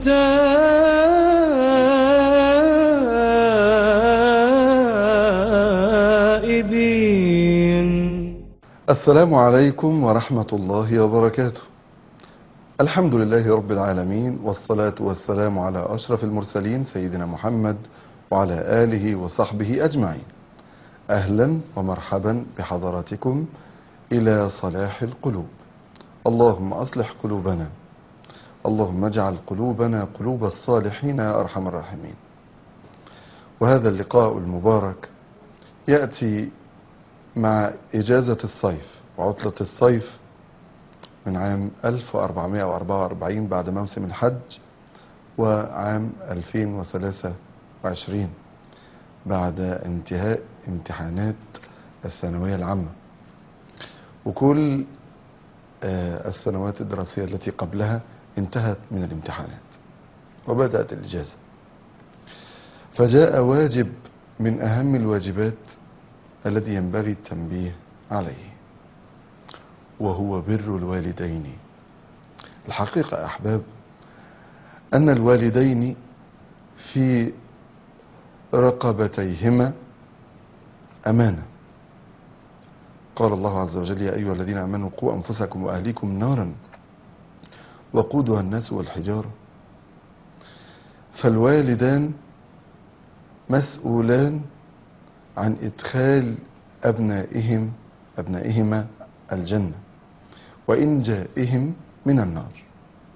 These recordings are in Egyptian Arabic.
التائبين السلام عليكم ورحمة الله وبركاته الحمد لله رب العالمين والصلاة والسلام على أشرف المرسلين سيدنا محمد وعلى آله وصحبه أجمعين أهلا ومرحبا بحضراتكم إلى صلاح القلوب اللهم أصلح قلوبنا اللهم اجعل قلوبنا قلوب الصالحين يا أرحم الراحمين وهذا اللقاء المبارك يأتي مع إجازة الصيف وعطلة الصيف من عام 1444 بعد موسم الحج وعام 2023 بعد انتهاء امتحانات الثانوية العامة وكل آه، السنوات الدراسية التي قبلها انتهت من الامتحانات وبدأت الإجازة فجاء واجب من أهم الواجبات الذي ينبغي التنبيه عليه وهو بر الوالدين الحقيقة يا أحباب أن الوالدين في رقبتيهما أمانة قال الله عز وجل يا أيها الذين آمنوا قوا أنفسكم وأهليكم نارا وقودها الناس والحجارة فالوالدان مسؤولان عن إدخال أبنائهم أبنائهما الجنة وإنجائهم من النار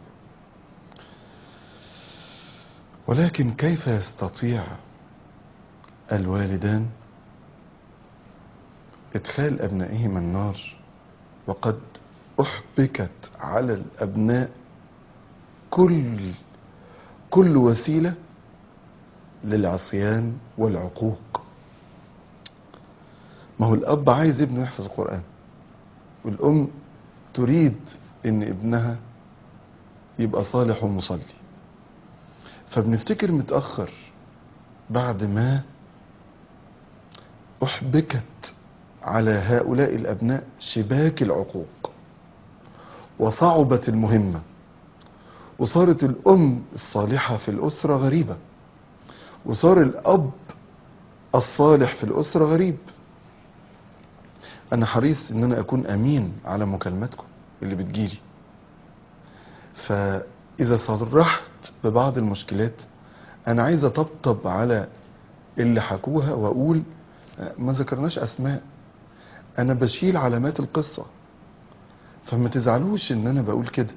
ولكن كيف يستطيع الوالدان إدخال أبنائهما النار وقد أحبكت على الأبناء كل كل وسيلة للعصيان والعقوق ما هو الأب عايز ابنه يحفظ القرآن والأم تريد إن ابنها يبقى صالح ومصلي فبنفتكر متأخر بعد ما أحبكت على هؤلاء الأبناء شباك العقوق وصعبت المهمة وصارت الأم الصالحة في الأسرة غريبة وصار الأب الصالح في الأسرة غريب أنا حريص إن أنا أكون أمين على مكالماتكم اللي بتجيلي فإذا صرحت ببعض المشكلات أنا عايز أطبطب على اللي حكوها وأقول ما ذكرناش أسماء أنا بشيل علامات القصة فما تزعلوش إن أنا بقول كده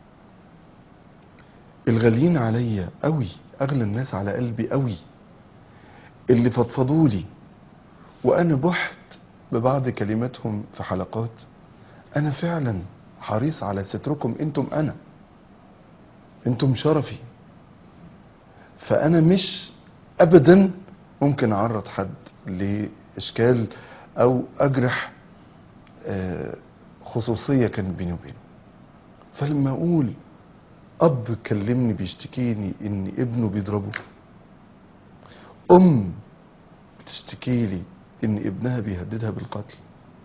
الغاليين عليا قوي أغلى الناس على قلبي قوي اللي فضفضولي وأنا بحت ببعض كلماتهم في حلقات أنا فعلا حريص على ستركم أنتم أنا أنتم شرفي فأنا مش أبدا ممكن أعرض حد لإشكال أو أجرح آه، خصوصية كانت بيني وبينه فلما أقول أب كلمني بيشتكيني إن ابنه بيضربه أم بتشتكي لي إن ابنها بيهددها بالقتل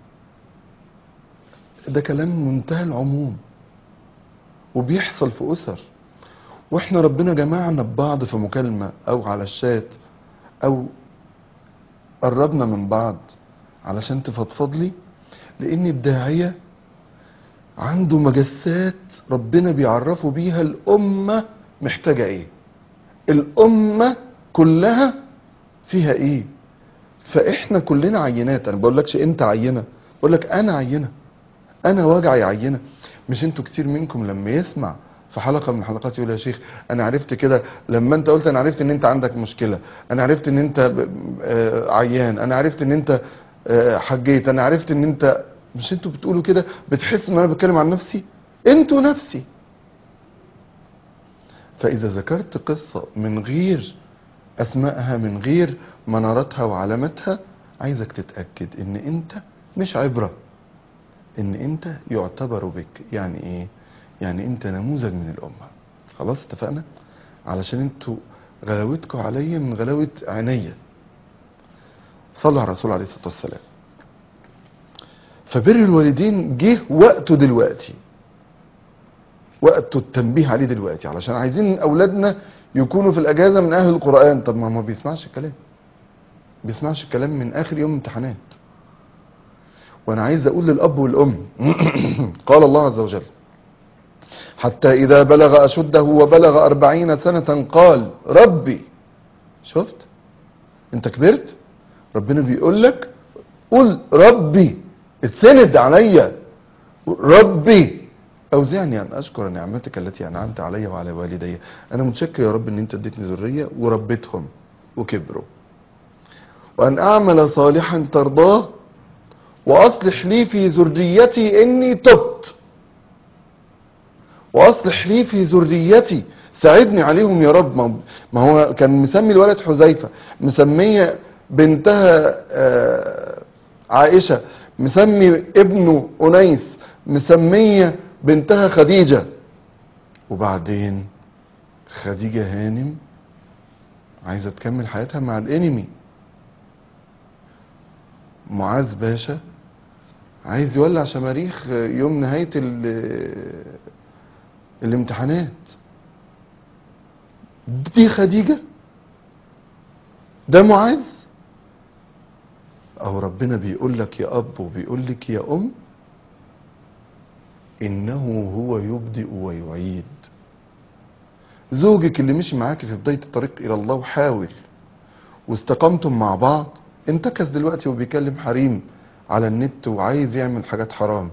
ده كلام منتهى العموم وبيحصل في أسر واحنا ربنا جمعنا ببعض في مكالمة او على الشات او قربنا من بعض علشان تفضفض لي لان الداعية عنده مجسات ربنا بيعرفوا بيها الامة محتاجة ايه الامة كلها فيها ايه فاحنا كلنا عينات انا بقول لكش انت عينة بقول لك انا عينة انا وجعي عينة مش انتوا كتير منكم لما يسمع في حلقة من الحلقات يقول يا شيخ انا عرفت كده لما انت قلت انا عرفت ان انت عندك مشكلة انا عرفت ان انت ب- آه، عيان انا عرفت ان انت آه، حجيت انا عرفت ان انت مش انتوا بتقولوا كده بتحسوا ان انا بتكلم عن نفسي انتوا نفسي فاذا ذكرت قصة من غير اسمائها من غير مناراتها وعلاماتها عايزك تتأكد ان انت مش عبرة ان انت يعتبر بك يعني ايه يعني انت نموذج من الامه خلاص اتفقنا علشان انتوا غلاوتكم عليا من غلاوه عينيا صلوا على الرسول عليه الصلاه والسلام فبر الوالدين جه وقته دلوقتي وقت التنبيه عليه دلوقتي علشان عايزين اولادنا يكونوا في الاجازه من اهل القران طب ما ما بيسمعش الكلام بيسمعش الكلام من اخر يوم امتحانات وانا عايز اقول للاب والام قال الله عز وجل حتى اذا بلغ اشده وبلغ أربعين سنه قال ربي شفت انت كبرت ربنا بيقول لك قول ربي اتسند عليا ربي اوزعني ان اشكر نعمتك التي انعمت علي وعلى والدي انا متشكر يا رب ان انت اديتني ذريه وربيتهم وكبروا وان اعمل صالحا ترضاه واصلح لي في ذريتي اني تبت واصلح لي في ذريتي ساعدني عليهم يا رب ما- ما هو كان مسمي الولد حذيفه مسميه بنتها آه، عائشه مسمي ابنه انيس مسميه بنتها خديجه وبعدين خديجه هانم عايزه تكمل حياتها مع الانمي معاذ باشا عايز يولع شماريخ يوم نهايه ال- الامتحانات دي خديجة ده معاذ أو ربنا بيقول لك يا أب وبيقول لك يا أم إنه هو يبدئ ويعيد زوجك اللي مشي معاكي في بداية الطريق إلى الله وحاول واستقمتم مع بعض انتكس دلوقتي وبيكلم حريم على النت وعايز يعمل حاجات حرام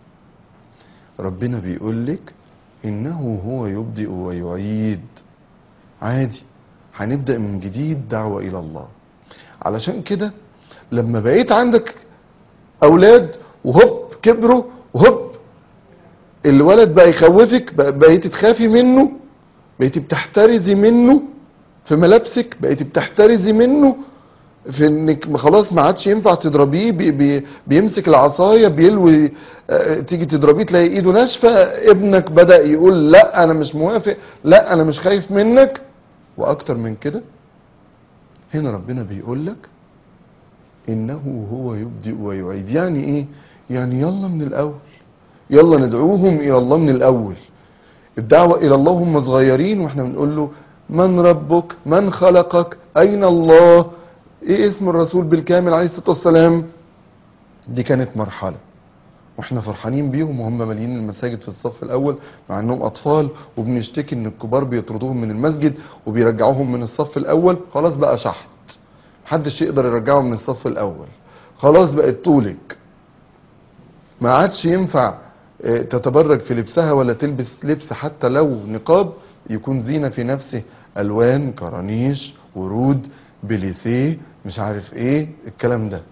ربنا بيقول لك إنه هو يبدئ ويعيد عادي هنبدأ من جديد دعوة إلى الله علشان كده لما بقيت عندك أولاد وهوب كبروا وهوب الولد بقى يخوفك بقى- بقيتي تخافي منه بقيتي بتحترزي منه في ملابسك بقيتي بتحترزي منه في انك خلاص ما عادش ينفع تضربيه بي بي بيمسك العصايه بيلوي آه، تيجي تضربيه تلاقي ايده ناشفه ابنك بدا يقول لا انا مش موافق لا انا مش خايف منك واكتر من كده هنا ربنا بيقول لك انه هو يبدئ ويعيد يعني ايه يعني يلا من الاول يلا ندعوهم الى الله من الاول الدعوة إلى الله هم صغيرين واحنا بنقول له من ربك من خلقك أين الله إيه اسم الرسول بالكامل عليه الصلاة والسلام دي كانت مرحلة واحنا فرحانين بيهم وهم مالين المساجد في الصف الأول مع أنهم أطفال وبنشتكي أن الكبار بيطردوهم من المسجد وبيرجعوهم من الصف الأول خلاص بقى شحط محدش يقدر يرجعهم من الصف الأول خلاص بقت طولك ما عادش ينفع آه، تتبرج في لبسها ولا تلبس لبس حتى لو نقاب يكون زينة في نفسه ألوان كرانيش ورود بليسيه مش عارف ايه الكلام ده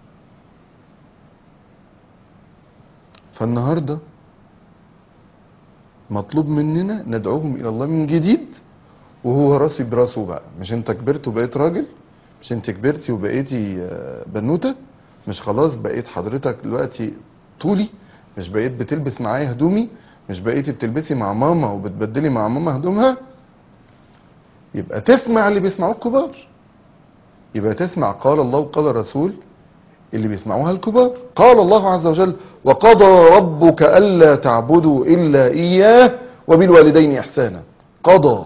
فالنهاردة مطلوب مننا ندعوهم إلى الله من جديد وهو راسي براسه بقى مش انت كبرت وبقيت راجل مش انت كبرتي وبقيتي آه، بنوتة مش خلاص بقيت حضرتك دلوقتي طولي مش بقيت بتلبس معايا هدومي مش بقيتي بتلبسي مع ماما وبتبدلي مع ماما هدومها يبقى تسمع اللي بيسمعوه الكبار يبقى تسمع قال الله وقال الرسول اللي بيسمعوها الكبار قال الله عز وجل وقضى ربك ألا تعبدوا إلا إياه وبالوالدين إحسانا قضى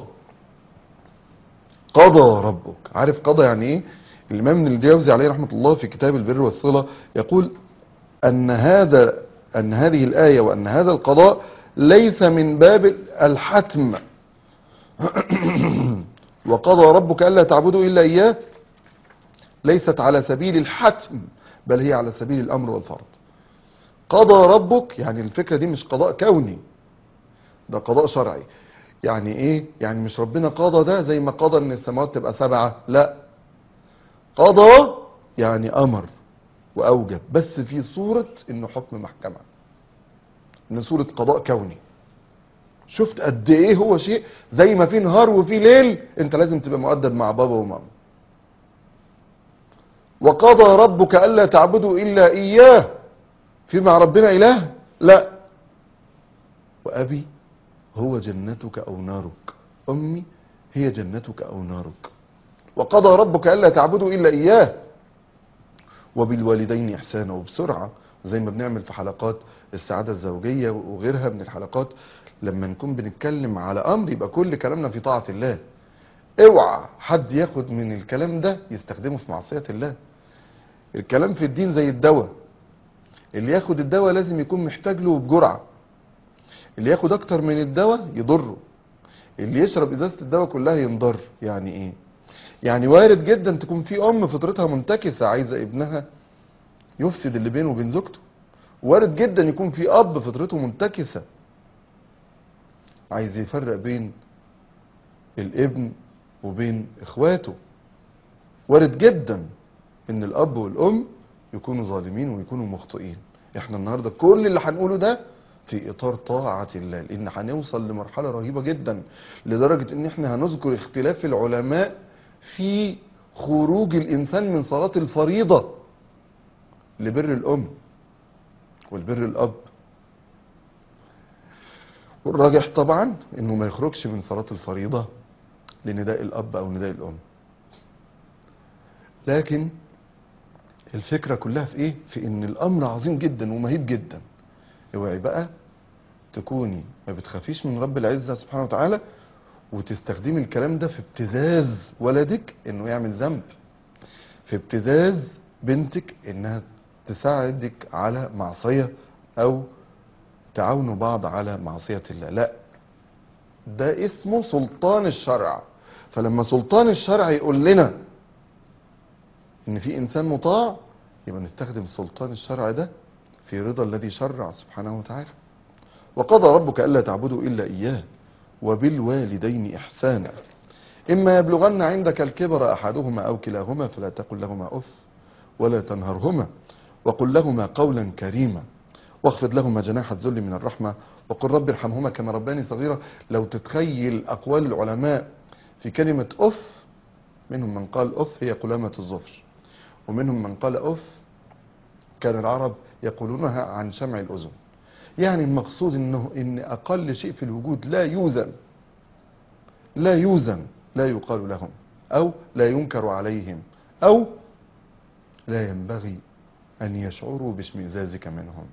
قضى ربك عارف قضى يعني ايه الامام ابن الجوزي عليه رحمه الله في كتاب البر والصله يقول ان هذا ان هذه الايه وان هذا القضاء ليس من باب الحتم وقضى ربك الا تعبدوا الا اياه ليست على سبيل الحتم بل هي على سبيل الامر والفرض قضى ربك يعني الفكره دي مش قضاء كوني ده قضاء شرعي يعني ايه يعني مش ربنا قضى ده زي ما قضى ان السماوات تبقى سبعة لا قضى يعني امر واوجب بس في صورة انه حكم محكمة ان صورة قضاء كوني شفت قد ايه هو شيء زي ما في نهار وفي ليل انت لازم تبقى مؤدب مع بابا وماما وقضى ربك الا تعبدوا الا اياه في مع ربنا اله لا وابي هو جنتك أو نارك أمي هي جنتك أو نارك وقضى ربك ألا تعبدوا إلا إياه وبالوالدين إحسانا وبسرعة زي ما بنعمل في حلقات السعادة الزوجية وغيرها من الحلقات لما نكون بنتكلم على امر يبقى كل كلامنا في طاعة الله اوعى حد ياخد من الكلام ده يستخدمه في معصية الله الكلام في الدين زي الدواء اللي ياخد الدواء لازم يكون محتاج له بجرعة اللي ياخد اكتر من الدواء يضره اللي يشرب ازازة الدواء كلها ينضر يعني ايه يعني وارد جدا تكون في ام فطرتها منتكسة عايزة ابنها يفسد اللي بينه وبين زوجته وارد جدا يكون في اب فطرته منتكسة عايز يفرق بين الابن وبين اخواته وارد جدا ان الاب والام يكونوا ظالمين ويكونوا مخطئين احنا النهارده كل اللي هنقوله ده في اطار طاعه الله لان هنوصل لمرحله رهيبه جدا لدرجه ان احنا هنذكر اختلاف العلماء في خروج الانسان من صلاه الفريضه لبر الام والبر الاب والراجح طبعا انه ما يخرجش من صلاه الفريضه لنداء الاب او نداء الام لكن الفكرة كلها في ايه في ان الامر عظيم جدا ومهيب جدا اوعي بقى تكوني ما بتخافيش من رب العزة سبحانه وتعالى وتستخدمي الكلام ده في ابتزاز ولدك انه يعمل ذنب في ابتزاز بنتك انها تساعدك على معصية او تعاونوا بعض على معصية الله لا ده اسمه سلطان الشرع فلما سلطان الشرع يقول لنا ان في انسان مطاع يبقى نستخدم سلطان الشرع ده في رضا الذي شرع سبحانه وتعالى وقضى ربك الا تعبدوا الا اياه وبالوالدين احسانا اما يبلغن عندك الكبر احدهما او كلاهما فلا تقل لهما اف ولا تنهرهما وقل لهما قولا كريما واخفض لهما جناح الذل من الرحمه وقل رب ارحمهما كما رباني صغيرا لو تتخيل اقوال العلماء في كلمه اف منهم من قال اف هي قلامه الظفر ومنهم من قال اف كان العرب يقولونها عن شمع الاذن يعني المقصود انه ان اقل شيء في الوجود لا يوزن لا يوزن لا يقال لهم او لا ينكر عليهم او لا ينبغي ان يشعروا باشمئزازك منهم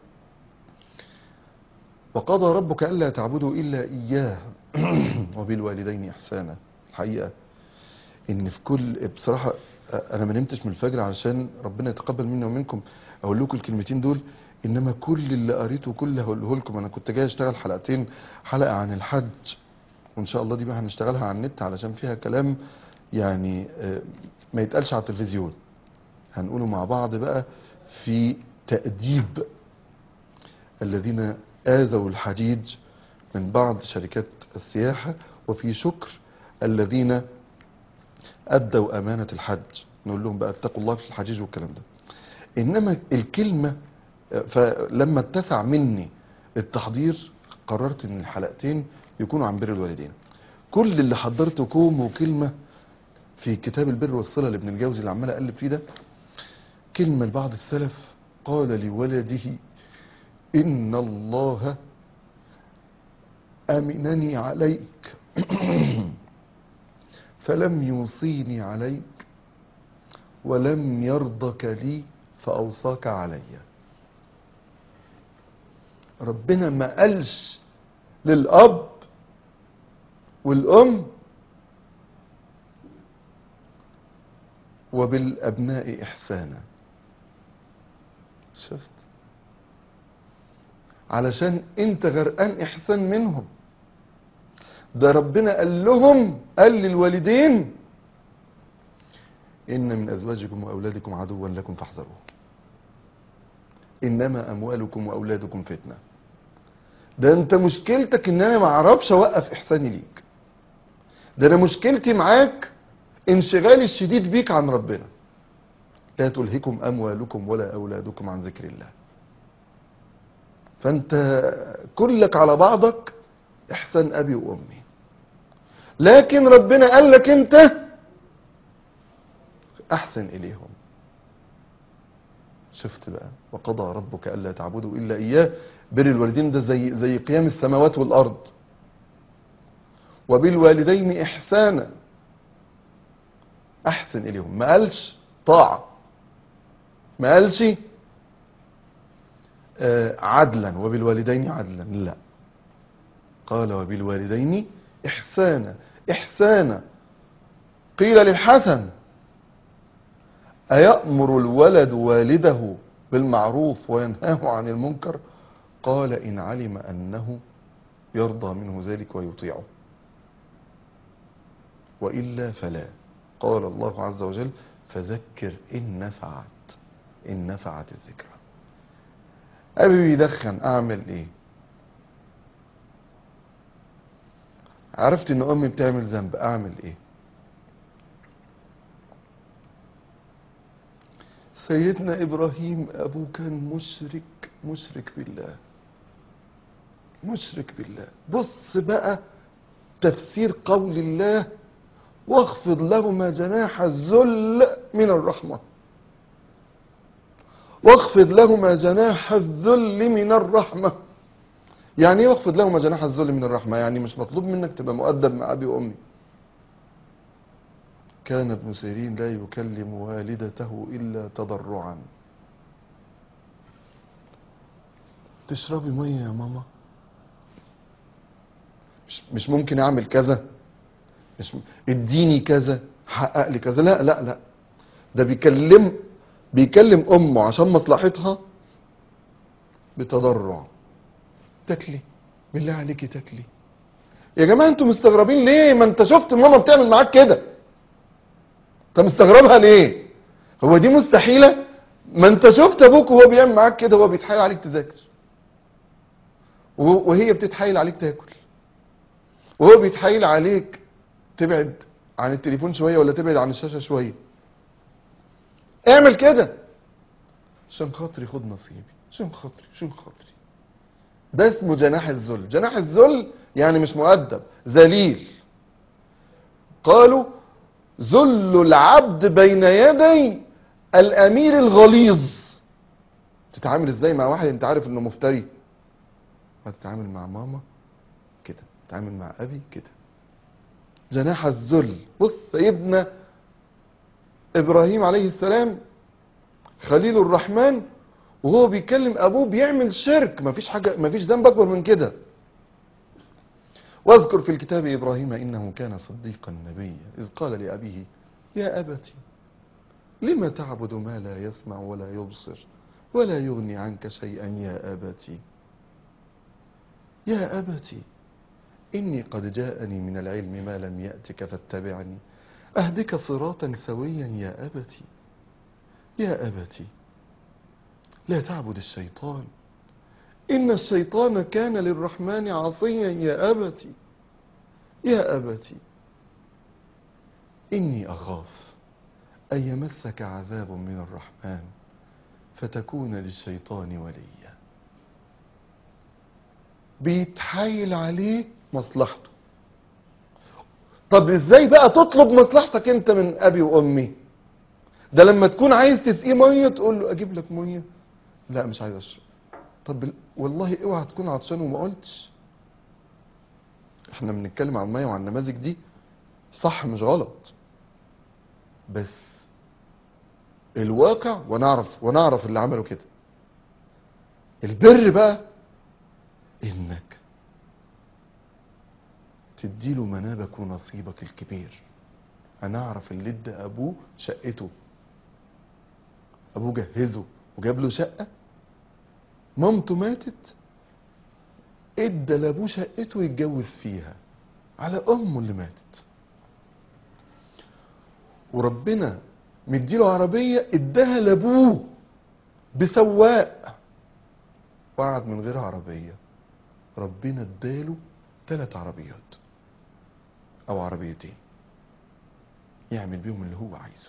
وقضى ربك الا تعبدوا الا اياه وبالوالدين احسانا الحقيقه ان في كل بصراحه انا ما نمتش من الفجر علشان ربنا يتقبل منا ومنكم اقول لكم الكلمتين دول انما كل اللي قريته وكل اللي هقوله لكم انا كنت جاي اشتغل حلقتين حلقه عن الحج وان شاء الله دي بقى هنشتغلها على النت علشان فيها كلام يعني آه، ما يتقالش على التلفزيون هنقوله مع بعض بقى في تأديب الذين آذوا الحجيج من بعض شركات السياحة وفي شكر الذين أدوا أمانة الحج نقول لهم بقى اتقوا الله في الحجيج والكلام ده إنما الكلمة فلما اتسع مني التحضير قررت ان الحلقتين يكونوا عن بر الوالدين كل اللي حضرته كوم وكلمة في كتاب البر والصلة لابن الجوزي اللي عمال اقلب فيه ده كلمة لبعض السلف قال لولده ان الله امنني عليك فلم يوصيني عليك ولم يرضك لي فاوصاك عليّ ربنا ما قالش للأب والأم وبالأبناء إحسانا شفت علشان انت غرقان إحسان منهم ده ربنا قال لهم قال للوالدين إن من أزواجكم وأولادكم عدوا لكم فاحذروه إنما أموالكم وأولادكم فتنة ده انت مشكلتك ان انا ما اعرفش اوقف احساني ليك ده انا مشكلتي معاك انشغالي الشديد بيك عن ربنا لا تلهكم اموالكم ولا اولادكم عن ذكر الله فانت كلك على بعضك احسان ابي وامي لكن ربنا قال لك انت احسن اليهم شفت بقى وقضى ربك الا تعبدوا الا اياه بر الوالدين ده زي زي قيام السماوات والارض وبالوالدين احسانا احسن اليهم ما قالش طاعه ما قالش آه، عدلا وبالوالدين عدلا لا قال وبالوالدين إحسانا إحسانا قيل للحسن أيأمر الولد والده بالمعروف وينهاه عن المنكر قال إن علم أنه يرضى منه ذلك ويطيعه وإلا فلا قال الله عز وجل فذكر إن نفعت إن نفعت الذكرى أبي بيدخن أعمل إيه عرفت إن أمي بتعمل ذنب أعمل إيه سيدنا إبراهيم أبوه كان مشرك مشرك بالله مشرك بالله بص بقى تفسير قول الله واخفض لهما جناح الذل من الرحمة واخفض لهما جناح الذل من الرحمة يعني ايه واخفض لهما جناح الذل من الرحمة يعني مش مطلوب منك تبقى مؤدب مع أبي وأمي كان ابن سيرين لا يكلم والدته إلا تضرعا تشربي مية يا ماما مش, مش ممكن أعمل كذا مش م... اديني كذا حقق لي كذا لا لا لا ده بيكلم بيكلم أمه عشان مصلحتها بتضرع تاكلي بالله عليكي تاكلي يا جماعة انتوا مستغربين ليه ما انت شفت ماما بتعمل معاك كده انت مستغربها ليه هو دي مستحيلة ما انت شفت ابوك وهو بيعمل معاك كده هو بيتحايل عليك تذاكر وهو- وهي بتتحايل عليك تاكل وهو بيتحايل عليك تبعد عن التليفون شوية ولا تبعد عن الشاشة شوية اعمل كده عشان خاطري خد نصيبي عشان خاطري عشان خاطري ده اسمه جناح الذل جناح الذل يعني مش مؤدب ذليل قالوا ذل العبد بين يدي الامير الغليظ تتعامل ازاي مع واحد انت عارف انه مفتري هتتعامل مع ماما كده تتعامل مع ابي كده جناح الذل بص سيدنا ابراهيم عليه السلام خليل الرحمن وهو بيكلم ابوه بيعمل شرك مفيش حاجه مفيش ذنب اكبر من كده واذكر في الكتاب ابراهيم انه كان صديقا نبيا اذ قال لابيه يا ابت لم تعبد ما لا يسمع ولا يبصر ولا يغني عنك شيئا يا ابت يا ابت اني قد جاءني من العلم ما لم ياتك فاتبعني اهدك صراطا سويا يا ابت يا ابت لا تعبد الشيطان إن الشيطان كان للرحمن عصيا يا أبت يا أبت إني أخاف أن يمسك عذاب من الرحمن فتكون للشيطان وليا بيتحايل عليه مصلحته طب ازاي بقى تطلب مصلحتك انت من ابي وامي ده لما تكون عايز تسقيه ميه تقول له اجيب لك ميه لا مش عايز اشرب طب بال- والله اوعى تكون عطشان وما قلتش احنا بنتكلم عن الميه وعن النماذج دي صح مش غلط بس الواقع ونعرف ونعرف اللي عملوا كده البر بقى انك تديله منابك ونصيبك الكبير انا اعرف اللي ادى ابوه شقته ابوه جهزه وجاب له شقه مامته ماتت ادى لابوه شقته يتجوز فيها على امه اللي ماتت وربنا مديله عربيه اداها لابوه بسواق وقعد من غير عربيه ربنا اداله ثلاث عربيات او عربيتين يعمل بيهم اللي هو عايزه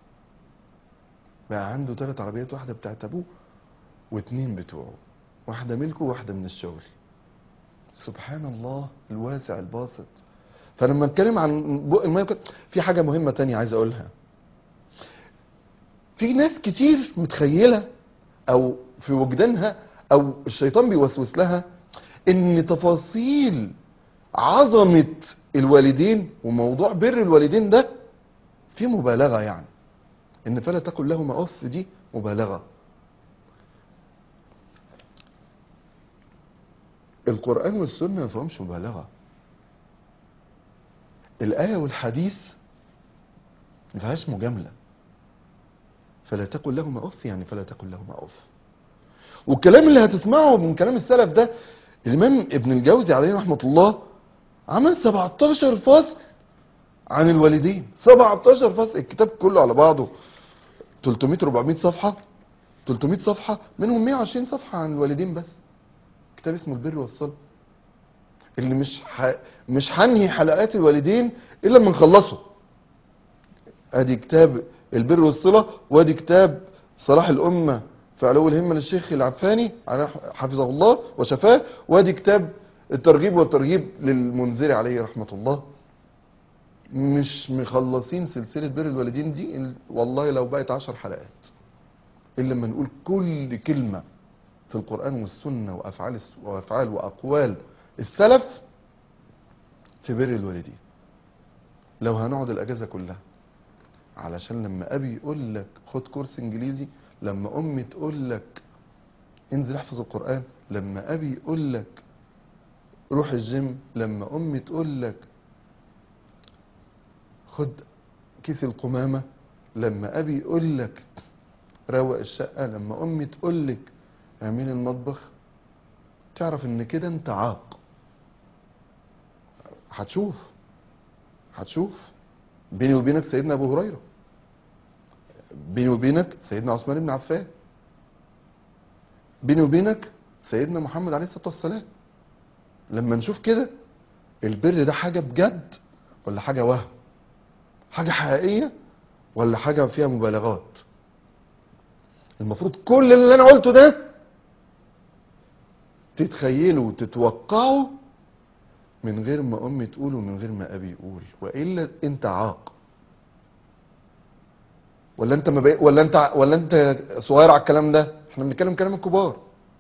بقى عنده ثلاث عربيات واحده بتاعت ابوه واتنين بتوعه واحدة ملكه وواحدة من الشغل سبحان الله الواسع الباسط فلما نتكلم عن بق الميه وكده، في حاجة مهمة تانية عايز اقولها في ناس كتير متخيلة او في وجدانها او الشيطان بيوسوس لها ان تفاصيل عظمة الوالدين وموضوع بر الوالدين ده في مبالغة يعني ان فلا تقل لهما اف دي مبالغة القرآن والسنة ما فيهمش مبالغة الآية والحديث ما فيهاش مجاملة فلا تقل لهما أف يعني فلا تقل لهما أف والكلام اللي هتسمعه من كلام السلف ده الإمام ابن الجوزي عليه رحمة الله عمل 17 فصل عن الوالدين 17 فصل الكتاب كله على بعضه 300 400 صفحة 300 صفحة منهم 120 صفحة عن الوالدين بس كتاب اسمه البر والصلة اللي مش ح... مش هنهي حلقات الوالدين الا لما نخلصه ادي كتاب البر والصلة وادي كتاب صلاح الامة في علو الهمة للشيخ العفاني على حفظه الله وشفاه وادي كتاب الترغيب والترهيب للمنذري عليه رحمة الله مش مخلصين سلسلة بر الوالدين دي ال- والله لو بقت عشر حلقات إلا لما نقول كل كلمة في القرآن والسنة وأفعال الس- وأفعال وأقوال السلف في بر الوالدين لو هنقعد الأجازة كلها علشان لما أبي يقول لك خد كورس إنجليزي لما أمي تقول لك انزل احفظ القرآن لما أبي يقول لك روح الجيم لما أمي تقول لك خد كيس القمامة لما أبي يقول لك روق الشقة لما أمي تقول لك اعملي المطبخ تعرف إن كده أنت عاق هتشوف هتشوف بيني وبينك سيدنا أبو هريرة بيني وبينك سيدنا عثمان بن عفان بيني وبينك سيدنا محمد عليه الصلاة والسلام لما نشوف كده البر ده حاجة بجد ولا حاجة وهم حاجة حقيقية ولا حاجة فيها مبالغات المفروض كل اللي انا قلته ده تتخيلوا وتتوقعوا من غير ما امي تقول ومن غير ما ابي يقول والا انت عاق ولا انت ما بقى ولا انت ولا انت صغير على الكلام ده احنا بنتكلم كلام الكبار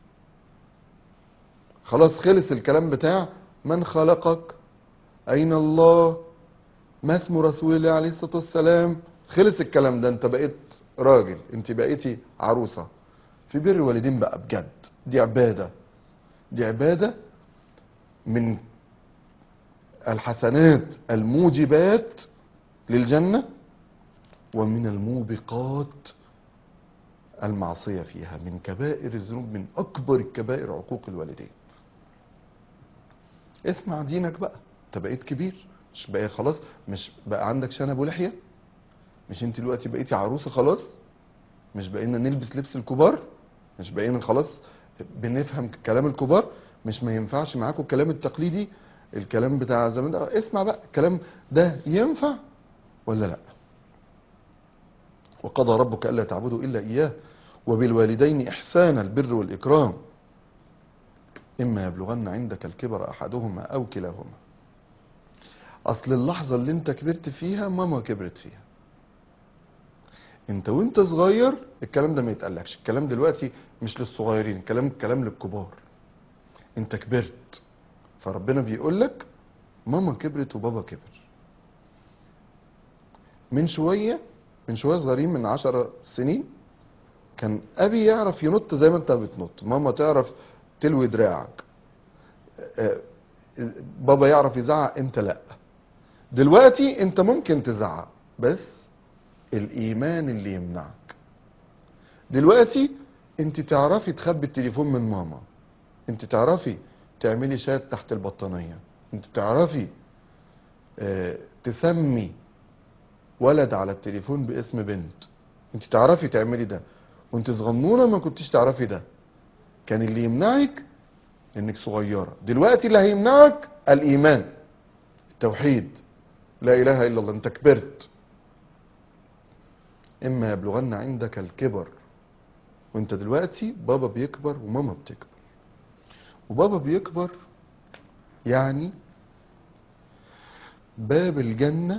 خلاص خلص الكلام بتاع من خلقك اين الله ما اسم رسول الله عليه الصلاه والسلام خلص الكلام ده انت بقيت راجل انت بقيتي عروسه في بر والدين بقى بجد دي عباده دي عباده من الحسنات الموجبات للجنه ومن الموبقات المعصيه فيها من كبائر الذنوب من اكبر الكبائر عقوق الوالدين اسمع دينك بقى انت بقيت كبير مش بقى خلاص مش بقى عندك شنب ولحيه مش انت دلوقتي بقيتي عروسه خلاص مش بقينا نلبس لبس الكبار مش بقينا خلاص بنفهم كلام الكبار مش ما ينفعش معاكم الكلام التقليدي الكلام بتاع زمان ده اسمع بقى الكلام ده ينفع ولا لا وقضى ربك الا تعبدوا الا اياه وبالوالدين احسانا البر والاكرام اما يبلغن عندك الكبر احدهما او كلاهما اصل اللحظه اللي انت كبرت فيها ماما كبرت فيها انت وانت صغير الكلام ده ما يتقالكش الكلام دلوقتي مش للصغيرين الكلام الكلام للكبار انت كبرت فربنا بيقول لك ماما كبرت وبابا كبر من شويه من شويه صغيرين من عشر سنين كان ابي يعرف ينط زي ما انت بتنط ماما تعرف تلوي دراعك آه، بابا يعرف يزعق انت لا دلوقتي انت ممكن تزعق بس الايمان اللي يمنعك دلوقتي انت تعرفي تخبي التليفون من ماما انت تعرفي تعملي شات تحت البطانية انت تعرفي اه تسمي ولد على التليفون باسم بنت انت تعرفي تعملي ده وانت صغنونة ما كنتش تعرفي ده كان اللي يمنعك انك صغيرة دلوقتي اللي هيمنعك الايمان التوحيد لا اله الا الله انت كبرت اما يبلغن عندك الكبر وانت دلوقتي بابا بيكبر وماما بتكبر وبابا بيكبر يعني باب الجنة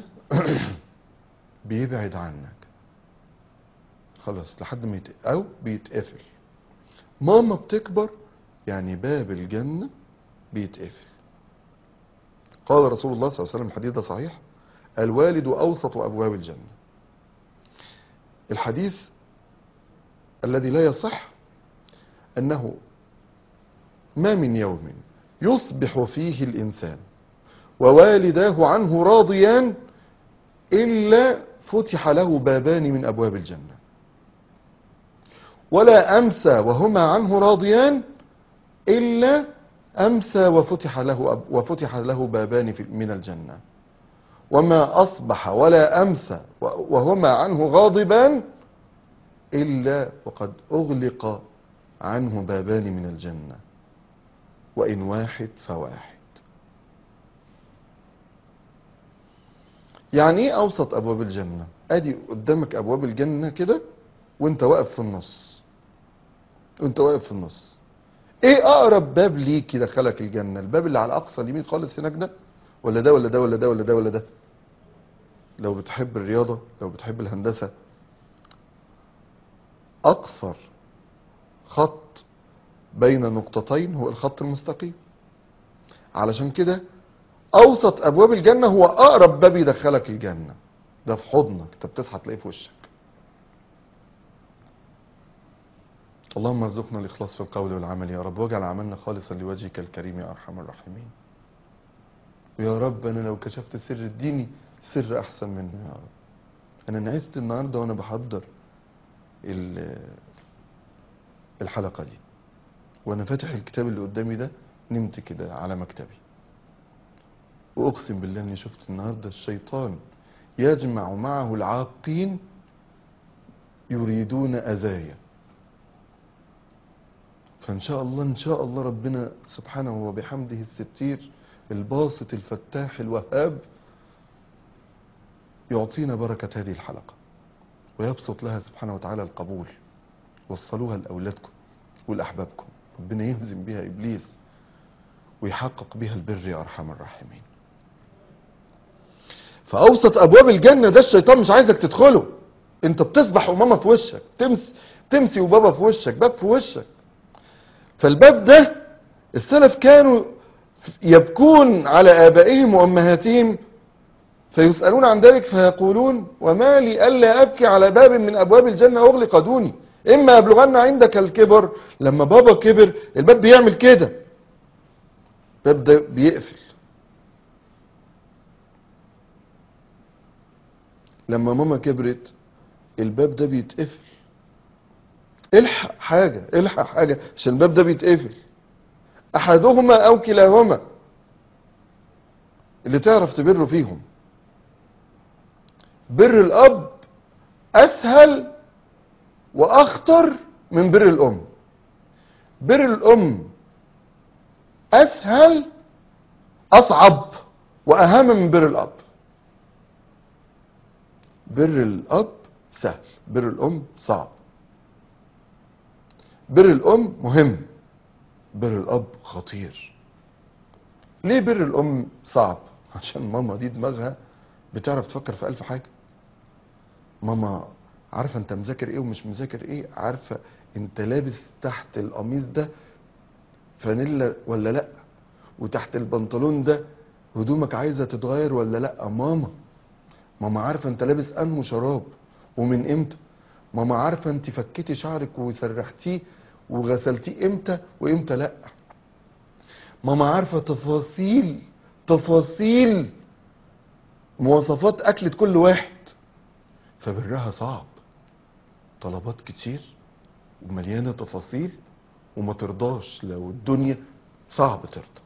بيبعد عنك خلاص لحد ما يت... او بيتقفل ماما بتكبر يعني باب الجنة بيتقفل قال رسول الله صلى الله عليه وسلم الحديث ده صحيح الوالد أوسط أبواب الجنة الحديث الذي لا يصح أنه ما من يوم يصبح فيه الإنسان ووالداه عنه راضيان إلا فتح له بابان من أبواب الجنة ولا أمسى وهما عنه راضيان إلا أمسى وفتح له أب وفتح له بابان في من الجنة وما أصبح ولا أمسى و- وهما عنه غاضبان إلا وقد أغلق عنه بابان من الجنة وإن واحد فواحد يعني ايه اوسط ابواب الجنة ادي قدامك ابواب الجنة كده وانت واقف في النص وانت واقف في النص ايه اقرب باب ليك يدخلك الجنة الباب اللي على اقصى اليمين خالص هناك ده ولا ده ولا ده ولا ده ولا ده ولا ده لو بتحب الرياضة لو بتحب الهندسة اقصر خط بين نقطتين هو الخط المستقيم علشان كده اوسط ابواب الجنه هو اقرب باب يدخلك الجنه ده في حضنك انت بتصحى تلاقيه في وشك اللهم ارزقنا الاخلاص في القول والعمل يا رب واجعل عملنا خالصا لوجهك الكريم يا ارحم الراحمين ويا رب انا لو كشفت سر اديني سر احسن منه يا رب انا نعست النهارده وانا بحضر ال- الحلقه دي وانا فاتح الكتاب اللي قدامي ده نمت كده على مكتبي واقسم بالله اني شفت النهارده الشيطان يجمع معه العاقين يريدون اذايا فان شاء الله ان شاء الله ربنا سبحانه وبحمده الستير الباسط الفتاح الوهاب يعطينا بركة هذه الحلقة ويبسط لها سبحانه وتعالى القبول وصلوها لأولادكم ولأحبابكم ربنا يهزم بها إبليس ويحقق بها البر يا أرحم الراحمين فأوسط أبواب الجنة ده الشيطان مش عايزك تدخله أنت بتصبح وماما في وشك تمس تمسي وبابا في وشك باب في وشك فالباب ده السلف كانوا يبكون على آبائهم وأمهاتهم فيسألون عن ذلك فيقولون وما لي ألا أبكي على باب من أبواب الجنة أغلق دوني إما أبلغن عندك الكبر لما بابا كبر الباب بيعمل كده الباب ده بيقفل لما ماما كبرت الباب ده بيتقفل الحق حاجة الحق حاجة عشان الباب ده بيتقفل أحدهما أو كلاهما اللي تعرف تبره فيهم بر الأب أسهل وأخطر من بر الأم بر الأم أسهل أصعب وأهم من بر الأب بر الأب سهل بر الأم صعب بر الأم مهم بر الأب خطير ليه بر الأم صعب عشان ماما دي دماغها بتعرف تفكر في ألف حاجة ماما عارفة انت مذاكر ايه ومش مذاكر ايه عارفة انت لابس تحت القميص ده فانيلا ولا لا وتحت البنطلون ده هدومك عايزة تتغير ولا لا ماما ماما عارفة انت لابس انه شراب ومن امتى ماما عارفة انت فكيتي شعرك وسرحتيه وغسلتيه امتى وامتى لا ماما عارفة تفاصيل تفاصيل مواصفات أكلة كل واحد فبرها صعب طلبات كتير ومليانة تفاصيل وما ترضاش لو الدنيا صعب ترضى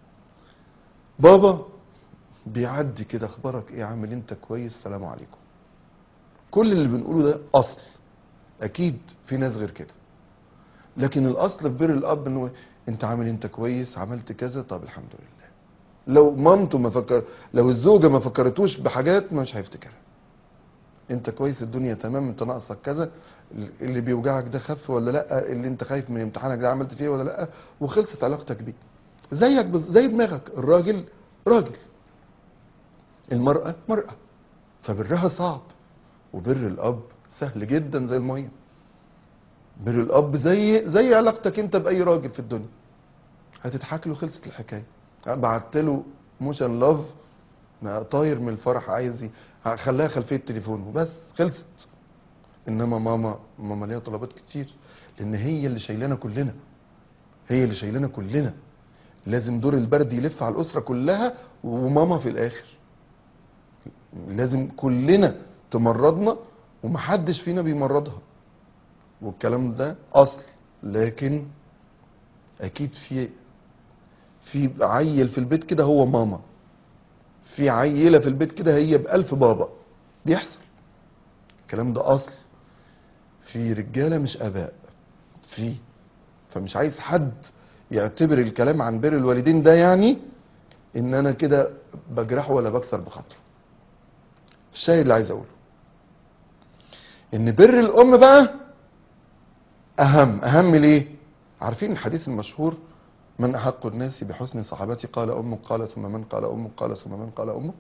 بابا بيعدي كده اخبارك ايه عامل انت كويس سلام عليكم كل اللي بنقوله ده اصل اكيد في ناس غير كده لكن الاصل في بر الاب انه انت عامل انت كويس عملت كذا طب الحمد لله لو مامته ما فكر لو الزوجه ما فكرتوش بحاجات مش هيفتكرها انت كويس الدنيا تمام انت ناقصك كذا اللي بيوجعك ده خف ولا لا اللي انت خايف من امتحانك ده عملت فيه ولا لا وخلصت علاقتك بيه زيك بز... زي دماغك الراجل راجل المرأة مرأة فبرها صعب وبر الأب سهل جدا زي المية بر الأب زي زي علاقتك أنت بأي راجل في الدنيا هتضحك له خلصت الحكاية بعت له موشن لاف طاير من الفرح عايز ي- خلاها خلفية تليفونه بس خلصت انما ماما ماما ليها طلبات كتير لان هي اللي شايلانا كلنا هي اللي شايلانا كلنا لازم دور البرد يلف على الاسره كلها وماما في الاخر لازم كلنا تمرضنا ومحدش فينا بيمرضها والكلام ده اصل لكن اكيد في في عيل في البيت كده هو ماما في عيله في البيت كده هي بألف بابا بيحصل الكلام ده اصل في رجاله مش اباء في فمش عايز حد يعتبر الكلام عن بر الوالدين ده يعني ان انا كده بجرحه ولا بكسر بخاطره الشاهد اللي عايز اقوله ان بر الام بقى اهم اهم ليه عارفين الحديث المشهور من احق الناس بحسن صحابتي قال امك قال ثم من قال امك قال ثم من قال امك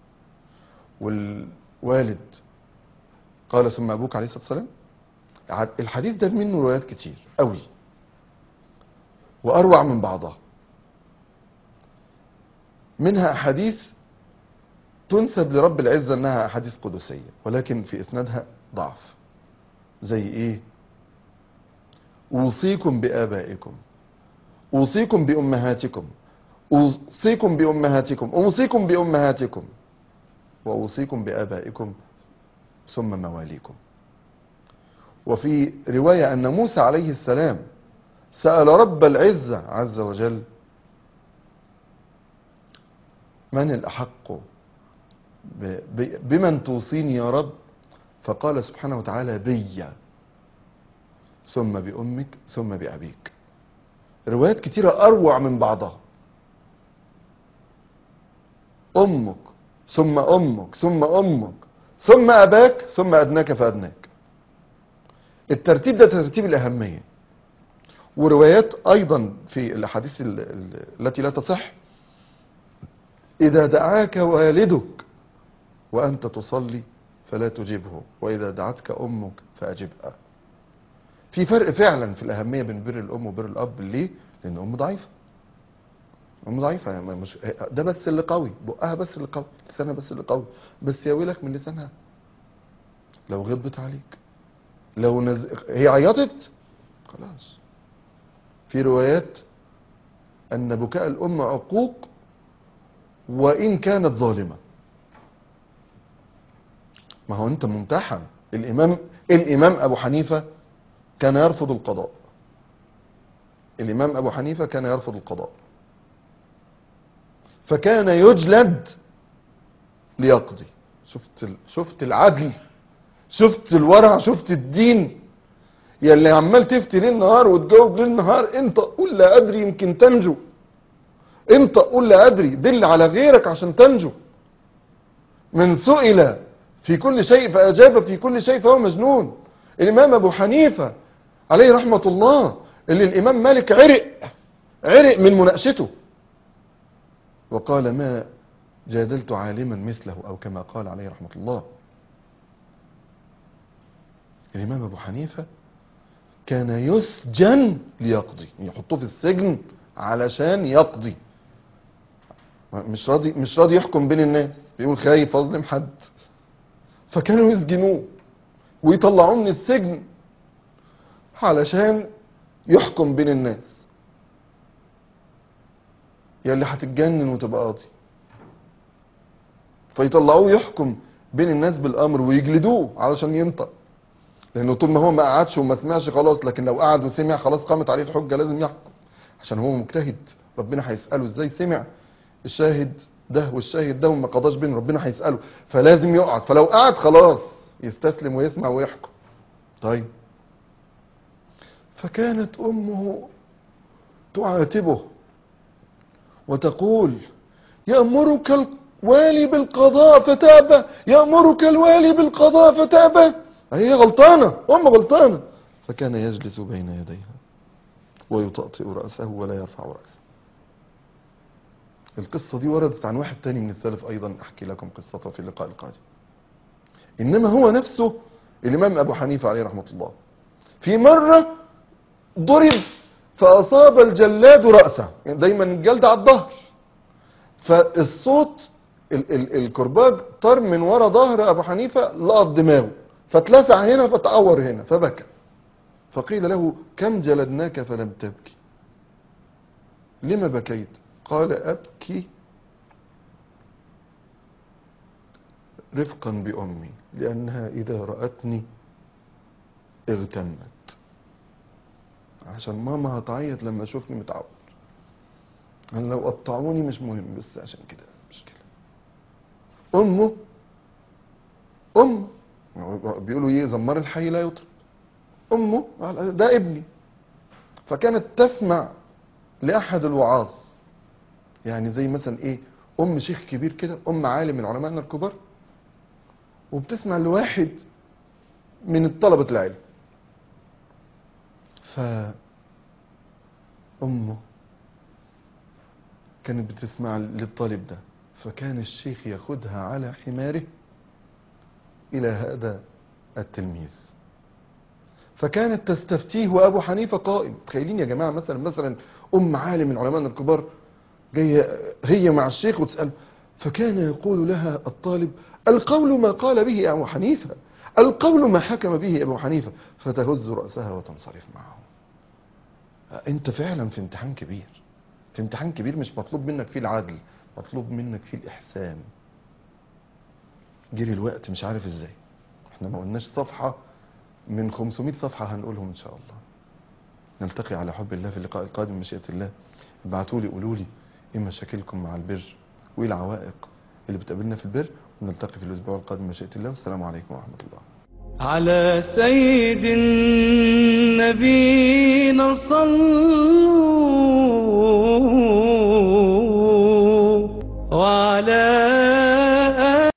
والوالد قال ثم ابوك عليه الصلاه والسلام ع- الحديث ده منه روايات كتير قوي واروع من بعضها منها احاديث تنسب لرب العزه انها احاديث قدسيه ولكن في اسنادها ضعف زي ايه اوصيكم بابائكم اوصيكم بامهاتكم اوصيكم بامهاتكم اوصيكم بامهاتكم واوصيكم بابائكم ثم مواليكم وفي روايه ان موسى عليه السلام سال رب العزه عز وجل من الاحق ب- ب- بمن توصيني يا رب فقال سبحانه وتعالى بي ثم بأمك ثم بأبيك روايات كتيرة أروع من بعضها أمك ثم أمك ثم أمك ثم أباك ثم أدناك فأدناك الترتيب ده ترتيب الأهمية وروايات أيضا في الأحاديث ال- ال- التي لا تصح إذا دعاك والدك وأنت تصلي فلا تجبه وإذا دعتك أمك فأجبها في فرق فعلا في الأهمية بين بر الأم وبر الأب ليه؟ لأن الأم ضعيفة أم ضعيفة يعني مش ده بس اللي قوي بقها بس اللي قوي لسانها بس اللي قوي بس يا ويلك من لسانها لو غضبت عليك لو نز... هي عيطت خلاص في روايات أن بكاء الأم عقوق وإن كانت ظالمة ما هو أنت ممتحن الإمام الإمام أبو حنيفة كان يرفض القضاء الإمام أبو حنيفة كان يرفض القضاء فكان يجلد ليقضي شفت ال... شفت العدل شفت الورع شفت الدين يا اللي عمال تفتي ليل نهار وتجاوب ليل نهار انت قول لا ادري يمكن تنجو انت قول لا ادري دل على غيرك عشان تنجو من سئل في كل شيء فاجاب في كل شيء فهو مجنون الامام ابو حنيفه عليه رحمه الله اللي الامام مالك عرق عرق من مناقشته وقال ما جادلت عالما مثله او كما قال عليه رحمه الله الامام ابو حنيفه كان يسجن ليقضي يحطوه في السجن علشان يقضي مش راضي مش راضي يحكم بين الناس بيقول خايف اظلم حد فكانوا يسجنوه ويطلعوه من السجن علشان يحكم بين الناس يا اللي هتتجنن وتبقى قاضي فيطلعوه يحكم بين الناس بالامر ويجلدوه علشان ينطق لانه طول ما هو ما قعدش وما سمعش خلاص لكن لو قعد وسمع خلاص قامت عليه الحجه لازم يحكم عشان هو مجتهد ربنا هيساله ازاي سمع الشاهد ده والشاهد ده وما قضاش بين ربنا هيساله فلازم يقعد فلو قعد خلاص يستسلم ويسمع ويحكم طيب فكانت امه تعاتبه وتقول يأمرك الوالي بالقضاء فتابى يأمرك الوالي بالقضاء فتابى هي غلطانة أم غلطانة فكان يجلس بين يديها ويطأطئ رأسه ولا يرفع رأسه القصة دي وردت عن واحد تاني من السلف أيضا أحكي لكم قصته في اللقاء القادم إنما هو نفسه الإمام أبو حنيفة عليه رحمة الله في مرة ضرب فأصاب الجلاد رأسه يعني دايما الجلد على الظهر فالصوت ال ال الكرباج طار من ورا ظهر أبو حنيفة لقط دماغه فاتلسع هنا فتعور هنا فبكى فقيل له كم جلدناك فلم تبكي لما بكيت قال أبكي رفقا بأمي لأنها إذا رأتني اغتمت عشان ماما هتعيط لما اشوفني متعور انا لو قطعوني مش مهم بس عشان كده مشكله امه امه بيقولوا ايه زمار الحي لا يطرب امه ده ابني فكانت تسمع لاحد الوعاظ يعني زي مثلا ايه ام شيخ كبير كده ام عالم من علمائنا الكبار وبتسمع لواحد من طلبة العلم ف أمه كانت بتسمع للطالب ده فكان الشيخ ياخدها على حماره إلى هذا التلميذ فكانت تستفتيه وأبو حنيفة قائم تخيلين يا جماعة مثلا مثلا أم عالم من علمائنا الكبار جاية هي مع الشيخ وتسأل فكان يقول لها الطالب القول ما قال به أبو حنيفة القول ما حكم به أبو حنيفة فتهز رأسها وتنصرف معه أنت فعلا في امتحان كبير في امتحان كبير مش مطلوب منك فيه العدل مطلوب منك فيه الإحسان جري الوقت مش عارف ازاي احنا ما قلناش صفحة من 500 صفحة هنقولهم ان شاء الله نلتقي على حب الله في اللقاء القادم مشيئة الله ابعتوا لي قولوا لي ايه مشاكلكم مع البر وايه العوائق اللي بتقابلنا في البر ونلتقي في الاسبوع القادم مشيئة الله والسلام عليكم ورحمة الله على سيد النبينا صلوا